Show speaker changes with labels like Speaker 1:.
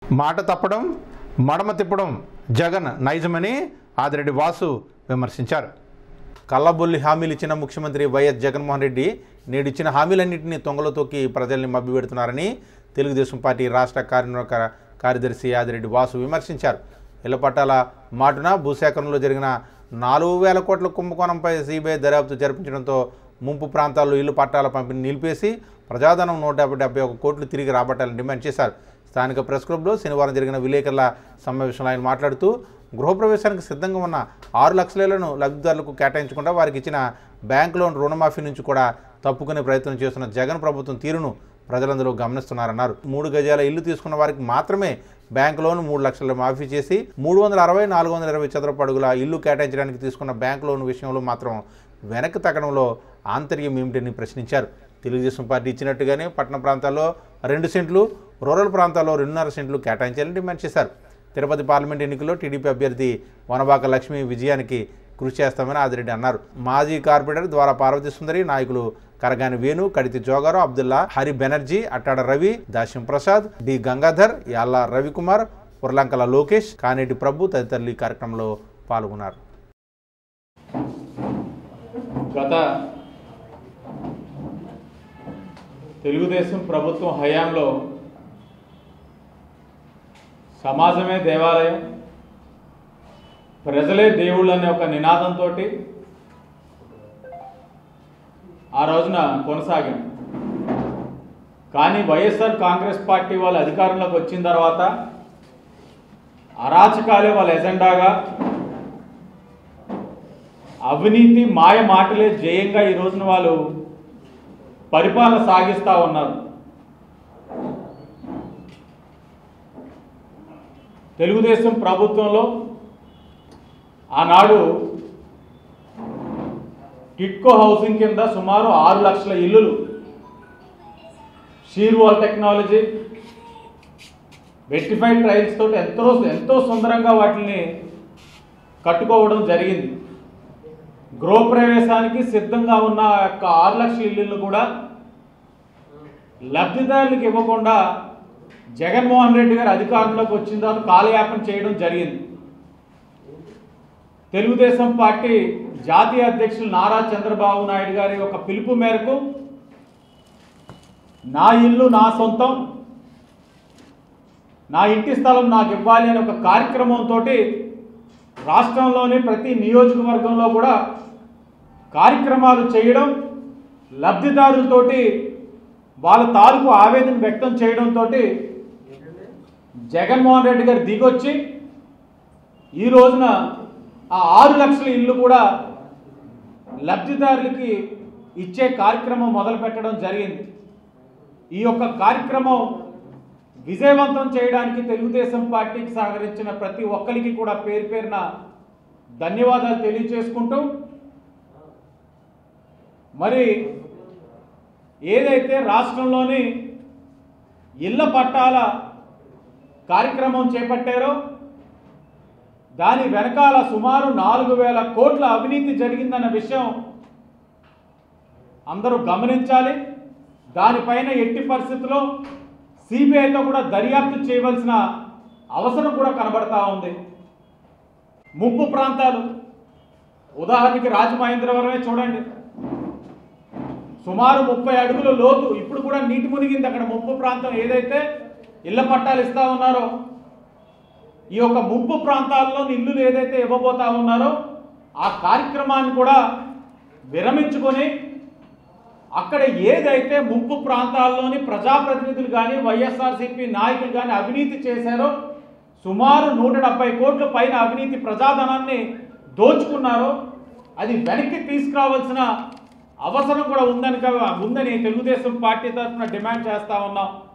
Speaker 1: మాట తప్పడం మడమ తిప్పడం జగన్ నైజమని ఆదిరెడ్డి వాసు విమర్శించారు కళ్ళబొల్లి హామీలు ఇచ్చిన ముఖ్యమంత్రి వైఎస్ జగన్మోహన్ రెడ్డి నేడు ఇచ్చిన హామీలన్నింటినీ తొంగలో తొక్కి ప్రజల్ని మభ్యపెడుతున్నారని తెలుగుదేశం పార్టీ రాష్ట్ర కార్యనిర్వాహక కార్యదర్శి ఆదిరెడ్డి వాసు విమర్శించారు ఇళ్ల పట్టాల మాటున భూసేకరణలో జరిగిన నాలుగు వేల కోట్ల కుంభకోణంపై సిబిఐ దర్యాప్తు జరిపించడంతో ముంపు ప్రాంతాల్లో ఇల్లు పట్టాల పంపిణీ నిలిపేసి ప్రజాధనం నూట యాభై డెబ్బై ఒక కోట్లు తిరిగి రాబట్టాలని డిమాండ్ చేశారు స్థానిక ప్రెస్ క్లబ్లో శనివారం జరిగిన విలేకరుల సమావేశంలో ఆయన మాట్లాడుతూ గృహప్రవేశానికి సిద్ధంగా ఉన్న ఆరు లక్షలను లబ్ధిదారులకు కేటాయించకుండా వారికి ఇచ్చిన బ్యాంక్ లోన్ రుణమాఫీ నుంచి కూడా తప్పుకునే ప్రయత్నం చేస్తున్న జగన్ ప్రభుత్వం తీరును ప్రజలందరూ గమనిస్తున్నారన్నారు మూడు గజాల ఇల్లు తీసుకున్న వారికి మాత్రమే బ్యాంక్ లోన్ మూడు లక్షల మాఫీ చేసి మూడు వందల అరవై నాలుగు వందల ఇరవై చదరపు అడుగుల ఇల్లు కేటాయించడానికి తీసుకున్న బ్యాంక్ లోన్ విషయంలో మాత్రం వెనక్కి తగ్గడంలో ఆంతర్యం ఏమిటని ప్రశ్నించారు తెలుగుదేశం పార్టీ ఇచ్చినట్టుగానే పట్టణ ప్రాంతాల్లో రెండు సెంట్లు రూరల్ ప్రాంతాల్లో రెండున్నర సెంట్లు కేటాయించాలని డిమాండ్ చేశారు తిరుపతి పార్లమెంట్ ఎన్నికల్లో టీడీపీ అభ్యర్థి వనబాక లక్ష్మి విజయానికి కృషి చేస్తామని ఆదిరెడ్డి అన్నారు మాజీ కార్పొరేటర్ ద్వారా పార్వతీ సుందరి నాయకులు కరగాని వేణు కడితి జోగారావు అబ్దుల్లా హరి బెనర్జీ అట్టాడ రవి దాశం ప్రసాద్ డి గంగాధర్ యాళ్ళ రవికుమార్ పుర్లంకల లోకేష్ కానేటి ప్రభు తదితరులు ఈ కార్యక్రమంలో పాల్గొన్నారు
Speaker 2: గత తెలుగుదేశం ప్రభుత్వం హయాంలో సమాజమే దేవాలయం ప్రజలే దేవుళ్ళు అనే ఒక నినాదంతో ఆ రోజున కొనసాగాం కానీ వైఎస్ఆర్ కాంగ్రెస్ పార్టీ వాళ్ళు అధికారంలోకి వచ్చిన తర్వాత అరాచకాలే వాళ్ళ ఎజెండాగా అవినీతి మాయ మాటలే జయంగా ఈ రోజున వాళ్ళు పరిపాలన సాగిస్తూ ఉన్నారు తెలుగుదేశం ప్రభుత్వంలో ఆనాడు టిట్కో హౌసింగ్ కింద సుమారు ఆరు లక్షల ఇల్లులు షీర్వాల్ టెక్నాలజీ వెట్టిఫైడ్ ట్రైల్స్ తోటి ఎంతో ఎంతో సుందరంగా వాటిని కట్టుకోవడం జరిగింది గృహప్రవేశానికి సిద్ధంగా ఉన్న ఆ యొక్క ఆరు లక్షల ఇల్లులను కూడా లబ్ధిదారులకు ఇవ్వకుండా జగన్మోహన్ రెడ్డి గారు అధికారంలోకి వచ్చిన తర్వాత కాలయాపన చేయడం జరిగింది తెలుగుదేశం పార్టీ జాతీయ అధ్యక్షులు నారా చంద్రబాబు నాయుడు గారి ఒక పిలుపు మేరకు నా ఇల్లు నా సొంతం నా ఇంటి స్థలం నాకు ఇవ్వాలి అనే ఒక కార్యక్రమంతో రాష్ట్రంలోని ప్రతి నియోజకవర్గంలో కూడా కార్యక్రమాలు చేయడం లబ్ధిదారులతోటి వాళ్ళ తాలూకు ఆవేదన వ్యక్తం చేయడంతో జగన్మోహన్ రెడ్డి గారు దిగొచ్చి ఈ రోజున ఆ ఆరు లక్షల ఇల్లు కూడా లబ్ధిదారులకి ఇచ్చే కార్యక్రమం మొదలు పెట్టడం జరిగింది ఈ యొక్క కార్యక్రమం విజయవంతం చేయడానికి తెలుగుదేశం పార్టీకి సహకరించిన ప్రతి ఒక్కరికి కూడా పేరు పేరున ధన్యవాదాలు తెలియజేసుకుంటూ మరి ఏదైతే రాష్ట్రంలోని ఇళ్ల పట్టాల కార్యక్రమం చేపట్టారో దాని వెనకాల సుమారు నాలుగు వేల కోట్ల అవినీతి జరిగిందన్న విషయం అందరూ గమనించాలి దానిపైన ఎట్టి పరిస్థితుల్లో సిబిఐతో కూడా దర్యాప్తు చేయవలసిన అవసరం కూడా కనబడతా ఉంది ముప్పు ప్రాంతాలు ఉదాహరణకి రాజమహేంద్రవరమే చూడండి సుమారు ముప్పై అడుగుల లోతు ఇప్పుడు కూడా నీటి మునిగింది అక్కడ ముప్పు ప్రాంతం ఏదైతే ఇళ్ల పట్టాలు ఇస్తా ఉన్నారో ఈ యొక్క ముప్పు ప్రాంతాల్లో ఇల్లులు ఏదైతే ఇవ్వబోతా ఉన్నారో ఆ కార్యక్రమాన్ని కూడా విరమించుకొని అక్కడ ఏదైతే ముప్పు ప్రాంతాల్లోని ప్రజాప్రతినిధులు కానీ వైఎస్ఆర్సీపీ నాయకులు కానీ అవినీతి చేశారో సుమారు నూట డెబ్బై కోట్ల పైన అవినీతి ప్రజాధనాన్ని దోచుకున్నారో అది వెనక్కి తీసుకురావాల్సిన అవసరం కూడా ఉందని కా- ఉందని తెలుగుదేశం పార్టీ తరఫున డిమాండ్ చేస్తా ఉన్నాం